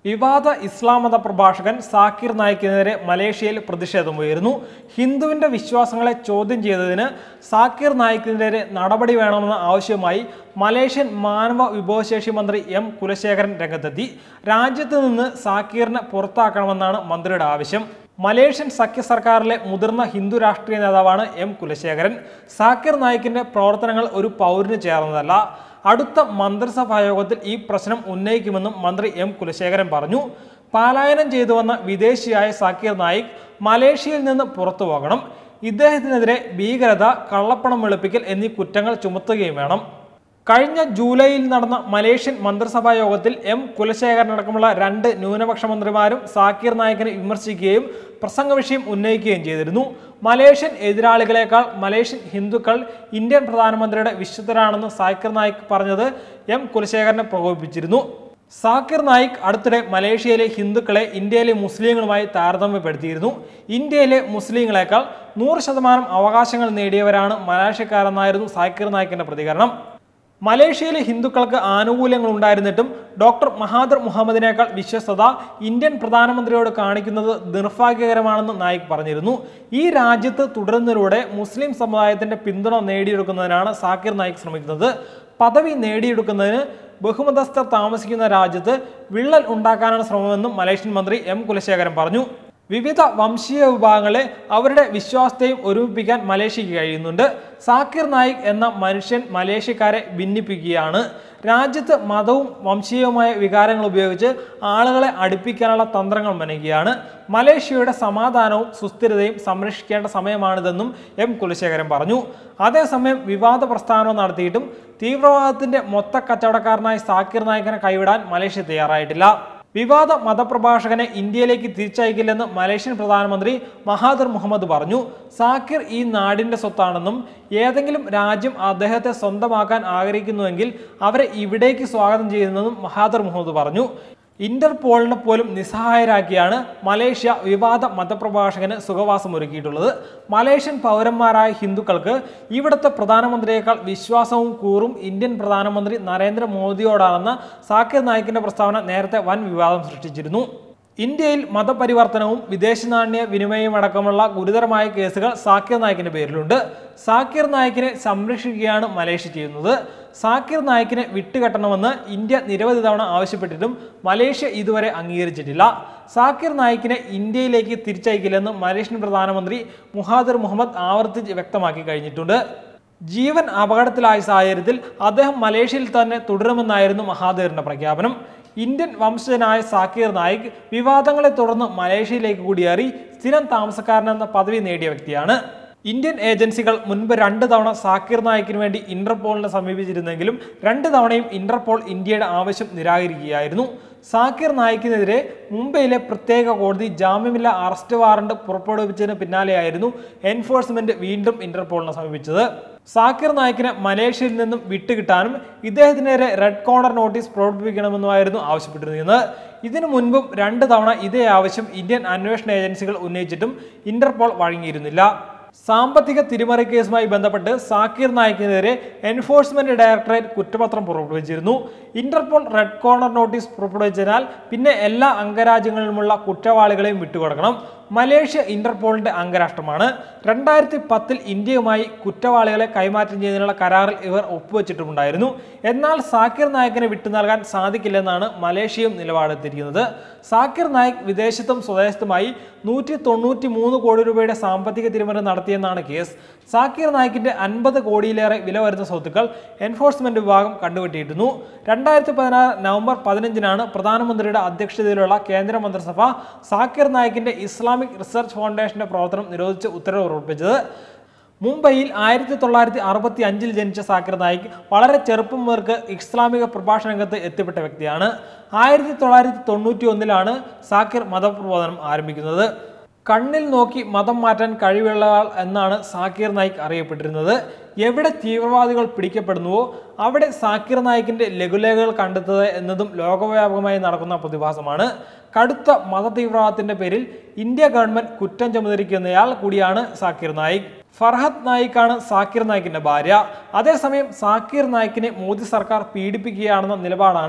വിവാദ ഇസ്ലാം മത പ്രഭാഷകൻ സാക്കിർ നായിക്കിനെതിരെ മലേഷ്യയിൽ പ്രതിഷേധമുയരുന്നു ഹിന്ദുവിന്റെ വിശ്വാസങ്ങളെ ചോദ്യം ചെയ്തതിന് സാക്കിർ നായിക്കിനെതിരെ നടപടി വേണമെന്ന ആവശ്യവുമായി മലേഷ്യൻ മാനവ വിഭവശേഷി മന്ത്രി എം കുലശേഖരൻ രംഗത്തെത്തി രാജ്യത്ത് നിന്ന് സാക്കീറിനെ പുറത്താക്കണമെന്നാണ് മന്ത്രിയുടെ ആവശ്യം മലേഷ്യൻ സഖ്യ സർക്കാരിലെ മുതിർന്ന ഹിന്ദു രാഷ്ട്രീയ നേതാവാണ് എം കുലശേഖരൻ സാക്കിർ നായിക്കിന്റെ പ്രവർത്തനങ്ങൾ ഒരു പൗരന് ചേർന്നതല്ല അടുത്ത മന്ത്രിസഭാ യോഗത്തിൽ ഈ പ്രശ്നം ഉന്നയിക്കുമെന്നും മന്ത്രി എം കുലശേഖരൻ പറഞ്ഞു പലായനം ചെയ്തു വന്ന വിദേശിയായ സാക്കിർ നായിക് മലേഷ്യയിൽ നിന്ന് പുറത്തു പോകണം ഇദ്ദേഹത്തിനെതിരെ ഭീകരത കള്ളപ്പണം വെളുപ്പിക്കൽ എന്നീ കുറ്റങ്ങൾ ചുമത്തുകയും വേണം കഴിഞ്ഞ ജൂലൈയിൽ നടന്ന മലേഷ്യൻ മന്ത്രിസഭാ യോഗത്തിൽ എം കുലശേഖരൻ അടക്കമുള്ള രണ്ട് ന്യൂനപക്ഷ മന്ത്രിമാരും സാക്കിർ നായിക്കിനെ വിമർശിക്കുകയും പ്രസംഗ വിഷയം ഉന്നയിക്കുകയും ചെയ്തിരുന്നു മലേഷ്യൻ എതിരാളികളെക്കാൾ മലേഷ്യൻ ഹിന്ദുക്കൾ ഇന്ത്യൻ പ്രധാനമന്ത്രിയുടെ വിശുദ്ധരാണെന്ന് സാക്കിർ നായിക് പറഞ്ഞത് എം കുലശേഖരനെ പ്രകോപിപ്പിച്ചിരുന്നു സാക്കിർ നായിക് അടുത്തിടെ മലേഷ്യയിലെ ഹിന്ദുക്കളെ ഇന്ത്യയിലെ മുസ്ലിങ്ങളുമായി താരതമ്യപ്പെടുത്തിയിരുന്നു ഇന്ത്യയിലെ മുസ്ലിങ്ങളെക്കാൾ നൂറ് ശതമാനം അവകാശങ്ങൾ നേടിയവരാണ് മലേഷ്യക്കാരെന്നായിരുന്നു സാക്കിർ നായിക്കിന്റെ പ്രതികരണം മലേഷ്യയിലെ ഹിന്ദുക്കൾക്ക് ആനുകൂല്യങ്ങൾ ഉണ്ടായിരുന്നിട്ടും ഡോക്ടർ മഹാദർ മുഹമ്മദിനേക്കാൾ വിശ്വസ്തത ഇന്ത്യൻ പ്രധാനമന്ത്രിയോട് കാണിക്കുന്നത് നിർഭാഗ്യകരമാണെന്ന് നായിക് പറഞ്ഞിരുന്നു ഈ രാജ്യത്ത് തുടരുന്നതിലൂടെ മുസ്ലിം സമുദായത്തിന്റെ പിന്തുണ നേടിയെടുക്കുന്നതിനാണ് സാക്കിർ നായിക് ശ്രമിക്കുന്നത് പദവി നേടിയെടുക്കുന്നതിന് ബഹുമതസ്ഥർ താമസിക്കുന്ന രാജ്യത്ത് വിള്ളൽ ഉണ്ടാക്കാനാണ് ശ്രമമെന്നും മലേഷ്യൻ മന്ത്രി എം കുലശേഖരൻ പറഞ്ഞു വിവിധ വംശീയ വിഭാഗങ്ങളെ അവരുടെ വിശ്വാസത്തെയും ഒരുമിപ്പിക്കാൻ മലേഷ്യക്ക് കഴിയുന്നുണ്ട് സാക്കിർ നായിക് എന്ന മനുഷ്യൻ മലേഷ്യക്കാരെ ഭിന്നിപ്പിക്കുകയാണ് രാജ്യത്ത് മതവും വംശീയവുമായ വികാരങ്ങൾ ഉപയോഗിച്ച് ആളുകളെ അടുപ്പിക്കാനുള്ള തന്ത്രങ്ങൾ മെനയുകയാണ് മലേഷ്യയുടെ സമാധാനവും സുസ്ഥിരതയും സംരക്ഷിക്കേണ്ട സമയമാണിതെന്നും എം കുലശേഖരൻ പറഞ്ഞു അതേസമയം വിവാദ പ്രസ്താവന നടത്തിയിട്ടും തീവ്രവാദത്തിന്റെ മൊത്ത കച്ചവടക്കാരനായ സാക്കിർ നായിക്കിനെ കൈവിടാൻ മലേഷ്യ തയ്യാറായിട്ടില്ല വിവാദ മതപ്രഭാഷകനെ ഇന്ത്യയിലേക്ക് തിരിച്ചയക്കില്ലെന്ന് മലേഷ്യൻ പ്രധാനമന്ത്രി മഹാദർ മുഹമ്മദ് പറഞ്ഞു സാക്കിർ ഈ നാടിന്റെ സ്വത്താണെന്നും ഏതെങ്കിലും രാജ്യം അദ്ദേഹത്തെ സ്വന്തമാക്കാൻ ആഗ്രഹിക്കുന്നുവെങ്കിൽ അവരെ ഇവിടേക്ക് സ്വാഗതം ചെയ്യുന്നതെന്നും മഹാദർ മുഹമ്മദ് പറഞ്ഞു ഇന്റർപോളിനെ പോലും നിസ്സഹായരാക്കിയാണ് മലേഷ്യ വിവാദ മതപ്രഭാഷകന് സുഖവാസം ഒരുക്കിയിട്ടുള്ളത് മലേഷ്യൻ പൗരന്മാരായ ഹിന്ദുക്കൾക്ക് ഇവിടുത്തെ പ്രധാനമന്ത്രിയേക്കാൾ വിശ്വാസവും കൂറും ഇന്ത്യൻ പ്രധാനമന്ത്രി നരേന്ദ്രമോദിയോടാണെന്ന സാക്കിർ നായിക്കിന്റെ പ്രസ്താവന നേരത്തെ വൻ വിവാദം സൃഷ്ടിച്ചിരുന്നു ഇന്ത്യയിൽ മതപരിവർത്തനവും വിദേശ നാണ്യ വിനിമയവും അടക്കമുള്ള ഗുരുതരമായ കേസുകൾ സാക്കിർ നായിക്കിന്റെ പേരിലുണ്ട് സാക്കിർ നായിക്കിനെ സംരക്ഷിക്കുകയാണ് മലേഷ്യ ചെയ്യുന്നത് സാക്കിർ നായിക്കിനെ വിട്ടുകെട്ടണമെന്ന് ഇന്ത്യ നിരവധി തവണ ആവശ്യപ്പെട്ടിട്ടും മലേഷ്യ ഇതുവരെ അംഗീകരിച്ചിട്ടില്ല സാക്കിർ നായിക്കിനെ ഇന്ത്യയിലേക്ക് തിരിച്ചയക്കില്ലെന്ന് മലേഷ്യൻ പ്രധാനമന്ത്രി മുഹാദർ മുഹമ്മദ് ആവർത്തിച്ച് വ്യക്തമാക്കി കഴിഞ്ഞിട്ടുണ്ട് ജീവൻ അപകടത്തിലായ സാഹചര്യത്തിൽ അദ്ദേഹം മലേഷ്യയിൽ തന്നെ തുടരുമെന്നായിരുന്നു മഹാദേറിന്റെ പ്രഖ്യാപനം ഇന്ത്യൻ വംശജനായ സാക്കിർ നായിക് വിവാദങ്ങളെ തുടർന്ന് മലേഷ്യയിലേക്ക് കുടിയേറി സ്ഥിരം താമസക്കാരനെന്ന പദവി നേടിയ വ്യക്തിയാണ് ഇന്ത്യൻ ഏജൻസികൾ മുൻപ് രണ്ട് തവണ സാക്കിർ നായിക്കിന് വേണ്ടി ഇന്റർപോളിനെ സമീപിച്ചിരുന്നെങ്കിലും രണ്ട് തവണയും ഇന്റർപോൾ ഇന്ത്യയുടെ ആവശ്യം നിരാകരിക്കുകയായിരുന്നു സാക്കിർ നായിക്കിനെതിരെ മുംബൈയിലെ പ്രത്യേക കോടതി ജാമ്യമില്ല അറസ്റ്റ് വാറണ്ട് പുറപ്പെടുവിച്ചതിന് പിന്നാലെയായിരുന്നു എൻഫോഴ്സ്മെന്റ് വീണ്ടും ഇന്റർപോളിനെ സമീപിച്ചത് സാക്കിർ നായിക്കിനെ മലേഷ്യയിൽ നിന്നും വിട്ടുകിട്ടാനും ഇദ്ദേഹത്തിനെതിരെ റെഡ് കോർണർ നോട്ടീസ് പുറപ്പെടുവിക്കണമെന്നുമായിരുന്നു ആവശ്യപ്പെട്ടിരുന്നത് ഇതിനു മുൻപും രണ്ട് തവണ ഇതേ ആവശ്യം ഇന്ത്യൻ അന്വേഷണ ഏജൻസികൾ ഉന്നയിച്ചിട്ടും ഇന്റർപോൾ വഴങ്ങിയിരുന്നില്ല സാമ്പത്തിക തിരിമറി കേസുമായി ബന്ധപ്പെട്ട് സാക്കിർ നായിക്കിനെതിരെ എൻഫോഴ്സ്മെന്റ് ഡയറക്ടറേറ്റ് കുറ്റപത്രം പുറപ്പെടുവിച്ചിരുന്നു ഇന്റർപോൾ റെഡ് കോർണർ നോട്ടീസ് പുറപ്പെടുവിച്ചതിനാൽ പിന്നെ എല്ലാ അംഗരാജ്യങ്ങളിലുമുള്ള കുറ്റവാളികളെയും വിട്ടുകൊടുക്കണം മലേഷ്യ ഇന്റർപോളിന്റെ അംഗരാഷ്ട്രമാണ് രണ്ടായിരത്തി പത്തിൽ ഇന്ത്യയുമായി കുറ്റവാളികളെ കൈമാറ്റം ചെയ്യുന്നതിനുള്ള കരാറിൽ ഇവർ ഒപ്പുവെച്ചിട്ടുമുണ്ടായിരുന്നു എന്നാൽ സാക്കിർ നായിക്കിനെ വിട്ടു നൽകാൻ സാധിക്കില്ലെന്നാണ് മലേഷ്യയും നിലപാടെത്തിയിരിക്കുന്നത് സാക്കിർ നായിക് വിദേശത്തും സ്വദേശത്തുമായി നൂറ്റി തൊണ്ണൂറ്റി മൂന്ന് കോടി രൂപയുടെ സാമ്പത്തിക തിരിമറി നടത്തിയെന്നാണ് കേസ് സാക്കിർ നായിക്കിന്റെ അൻപത് കോടിയിലേറെ വില വരുന്ന സ്വത്തുക്കൾ എൻഫോഴ്സ്മെന്റ് വിഭാഗം കണ്ടുകെട്ടിയിരുന്നു രണ്ടായിരത്തി പതിനാറ് നവംബർ പതിനഞ്ചിനാണ് പ്രധാനമന്ത്രിയുടെ അധ്യക്ഷതയിലുള്ള കേന്ദ്ര മന്ത്രിസഭ സാക്കിർ നായിക്കിന്റെ ഇസ്ലാമിക് റിസർച്ച് ഫൗണ്ടേഷന്റെ പ്രവർത്തനം നിരോധിച്ച് ഉത്തരവ് പുറപ്പെടുവിച്ചത് മുംബൈയിൽ ആയിരത്തി തൊള്ളായിരത്തി അറുപത്തി അഞ്ചിൽ ജനിച്ച സാക്കിർ നായിക് വളരെ ചെറുപ്പം മുതൽക്ക് ഇസ്ലാമിക പ്രഭാഷണ രംഗത്ത് എത്തിപ്പെട്ട വ്യക്തിയാണ് ആയിരത്തി തൊള്ളായിരത്തി തൊണ്ണൂറ്റി ഒന്നിലാണ് സാക്കിർ മതപ്രബോധനം ആരംഭിക്കുന്നത് കണ്ണിൽ നോക്കി മതം മാറ്റാൻ കഴിവുള്ള ആൾ എന്നാണ് സാക്കിർ നായിക് അറിയപ്പെട്ടിരുന്നത് എവിടെ തീവ്രവാദികൾ പിടിക്കപ്പെടുന്നുവോ അവിടെ സാക്കിർ നായിക്കിന്റെ ലഘുലേഖകൾ കണ്ടെത്തുക എന്നതും ലോകവ്യാപകമായി നടക്കുന്ന പ്രതിഭാസമാണ് കടുത്ത മത തീവ്രവാദത്തിന്റെ പേരിൽ ഇന്ത്യ ഗവൺമെന്റ് കുറ്റം ചുമതലിക്കുന്നയാൾ കൂടിയാണ് സാക്കിർ നായിക് ഫർഹദ് നായിക്കാണ് സാക്കിർ നായിക്കിന്റെ ഭാര്യ അതേസമയം സാക്കിർ നായിക്കിനെ മോദി സർക്കാർ പീഡിപ്പിക്കുകയാണെന്ന നിലപാടാണ്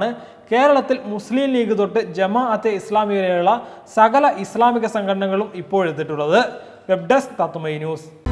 കേരളത്തിൽ മുസ്ലിം ലീഗ് തൊട്ട് ജമാഅത്തെ ഇസ്ലാമി വരെയുള്ള സകല ഇസ്ലാമിക സംഘടനകളും ഇപ്പോഴെത്തിയിട്ടുള്ളത് വെബ് ഡെസ്ക് തത്തുമൈ ന്യൂസ്